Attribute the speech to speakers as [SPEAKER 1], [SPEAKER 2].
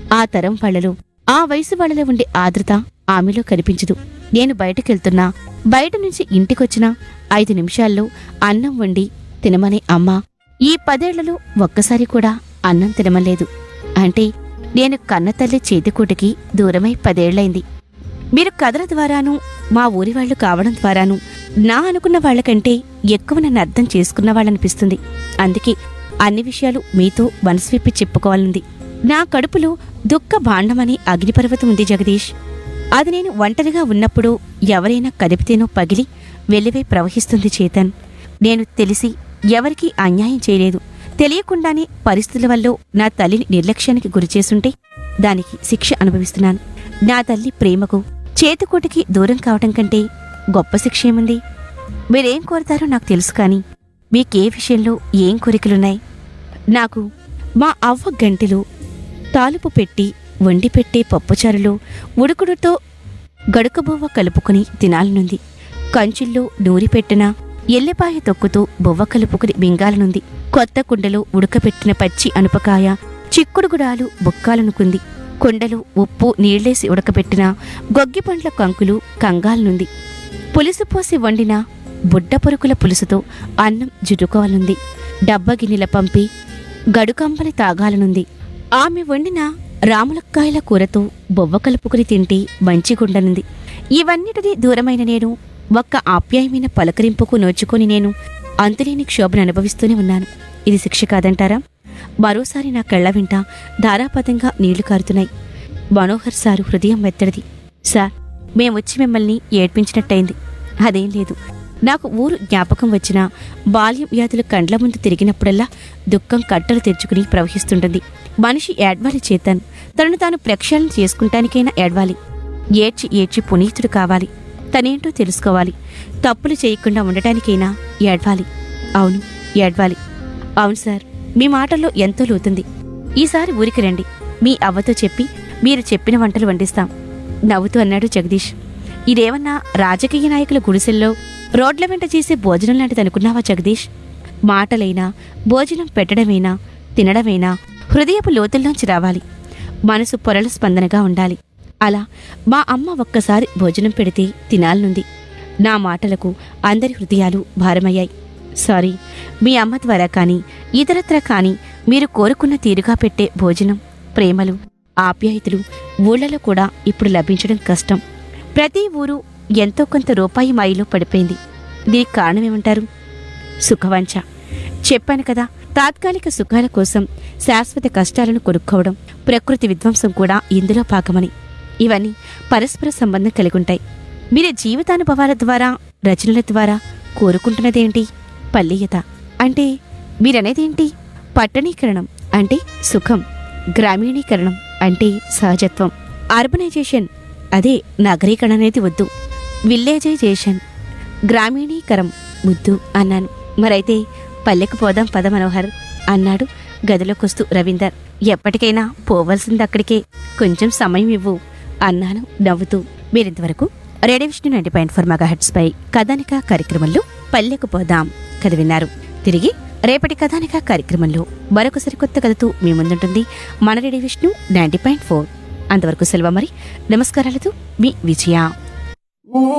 [SPEAKER 1] ఆ తరం వాళ్ళలో ఆ వయసు వాళ్ళలో ఉండే ఆదృత ఆమెలో కనిపించదు నేను బయటకెళ్తున్నా బయట నుంచి ఇంటికొచ్చినా ఐదు నిమిషాల్లో అన్నం వండి తినమనే అమ్మ ఈ పదేళ్లలో ఒక్కసారి కూడా అన్నం తినమలేదు అంటే నేను కన్నతల్లి చేతికూటికి దూరమై పదేళ్లైంది మీరు కథల ద్వారాను మా ఊరి వాళ్ళు కావడం ద్వారాను నా అనుకున్న వాళ్ళకంటే ఎక్కువ నన్ను అర్థం చేసుకున్న వాళ్ళనిపిస్తుంది అందుకే అన్ని విషయాలు మీతో మనసు విప్పి చెప్పుకోవాలనుంది నా కడుపులో దుఃఖ భాండమనే అగ్నిపర్వతం ఉంది జగదీష్ అది నేను ఒంటరిగా ఉన్నప్పుడు ఎవరైనా కదిపితేనో పగిలి వెల్లివై ప్రవహిస్తుంది చేతన్ నేను తెలిసి ఎవరికీ అన్యాయం చేయలేదు తెలియకుండానే పరిస్థితుల వల్ల నా తల్లిని నిర్లక్ష్యానికి గురిచేసుంటే దానికి శిక్ష అనుభవిస్తున్నాను నా తల్లి ప్రేమకు చేతికోటికి దూరం కావటం కంటే గొప్ప శిక్ష ఏముంది మీరేం కోరతారో నాకు తెలుసు కానీ మీకే విషయంలో ఏం కోరికలున్నాయి నాకు మా అవ్వ గంటెలో తాలుపు పెట్టి వండి పెట్టే పప్పుచారులో ఉడుకుడుతో గడుకబువ్వ కలుపుకుని తినాలనుంది కంచుల్లో నూరి పెట్టిన ఎల్లిపాయ తొక్కుతూ బొవ్వ కలుపుకుని మింగాలనుంది కొత్త కుండలో ఉడకపెట్టిన పచ్చి అనుపకాయ చిక్కుడుగుడాలు బుక్కాలనుకుంది కుండలో ఉప్పు నీళ్లేసి ఉడకబెట్టిన గొగ్గి పండ్ల కంకులు కంగాలనుంది పులుసు పోసి వండిన బుడ్డ పొరుకుల పులుసుతో అన్నం జుట్టుకోవాలనుంది డబ్బ గిన్నెల పంపి గడుకంబలి తాగాలనుంది ఆమె వండిన రాములక్కాయల కూరతో బొవ్వ కలుపుకుని తింటే మంచిగుండనుంది ఇవన్నిటిది దూరమైన నేను ఒక్క ఆప్యాయమైన పలకరింపుకు నోచుకొని నేను అంతులేని క్షోభను అనుభవిస్తూనే ఉన్నాను ఇది శిక్ష కాదంటారా మరోసారి నా కళ్ళ వెంట ధారాపథంగా నీళ్లు కారుతున్నాయి మనోహర్ సారు హృదయం వెత్తడిది సార్ మేమొచ్చి మిమ్మల్ని ఏడ్పించినట్టయింది అదేం లేదు నాకు ఊరు జ్ఞాపకం వచ్చినా బాల్యం వ్యాధులు కండ్ల ముందు తిరిగినప్పుడల్లా దుఃఖం కట్టలు తెరుచుకుని ప్రవహిస్తుంటుంది మనిషి ఏడ్వాలి చేతాను తనను తాను ప్రక్షాళన చేసుకుంటానికైనా ఏడ్వాలి ఏడ్చి ఏడ్చి పునీతుడు కావాలి తనేంటో తెలుసుకోవాలి తప్పులు చేయకుండా ఉండటానికైనా ఏడ్వాలి అవును ఏడ్వాలి అవును సార్ మీ మాటల్లో ఎంతో లోతుంది ఈసారి ఊరికి రండి మీ అవ్వతో చెప్పి మీరు చెప్పిన వంటలు వండిస్తాం నవ్వుతూ అన్నాడు జగదీష్ ఇదేమన్నా రాజకీయ నాయకుల గుడిసెల్లో రోడ్ల వెంట చేసే భోజనం లాంటిది అనుకున్నావా జగదీష్ మాటలైనా భోజనం పెట్టడమైనా తినడమైనా హృదయపు లోతుల్లోంచి రావాలి మనసు పొరల స్పందనగా ఉండాలి అలా మా అమ్మ ఒక్కసారి భోజనం పెడితే తినాలనుంది నా మాటలకు అందరి హృదయాలు భారమయ్యాయి సారీ మీ అమ్మ ద్వారా కానీ ఇతరత్ర కానీ మీరు కోరుకున్న తీరుగా పెట్టే భోజనం ప్రేమలు ఆప్యాయతలు ఊళ్ళలో కూడా ఇప్పుడు లభించడం కష్టం ప్రతి ఊరు ఎంతో కొంత రూపాయి మాయిలో పడిపోయింది దీనికి కారణమేమంటారు సుఖవంచ చెప్పాను కదా తాత్కాలిక సుఖాల కోసం శాశ్వత కష్టాలను కొనుక్కోవడం ప్రకృతి విధ్వంసం కూడా ఇందులో భాగమని ఇవన్నీ పరస్పర సంబంధం కలిగి ఉంటాయి మీరు జీవితానుభవాల ద్వారా రచనల ద్వారా కోరుకుంటున్నదేంటి పల్లీయత అంటే మీరనేదేంటి పట్టణీకరణం అంటే సుఖం గ్రామీణీకరణం అంటే సహజత్వం అర్బనైజేషన్ అదే నగరీకరణ అనేది వద్దు విల్లేజైజేషన్ గ్రామీణీకరం ముద్దు అన్నాను మరైతే పల్లెకు పోదాం పద మనోహర్ అన్నాడు గదిలోకొస్తూ రవీందర్ ఎప్పటికైనా పోవలసింది అక్కడికే కొంచెం సమయం ఇవ్వు అన్నాను నవ్వుతూ మీరింతవరకు radio Vishnu ninety point four megahertz పై కథానిక కార్యక్రమంలో పల్లెకు పోదాం కథ విన్నారు తిరిగి రేపటి కథానిక కార్యక్రమంలో మరొక సరికొత్త కథతో మీ ముందుంటుంది మన radio Vishnu ninety point four అంతవరకు సెలవు మరి నమస్కారాలతో మీ విజయ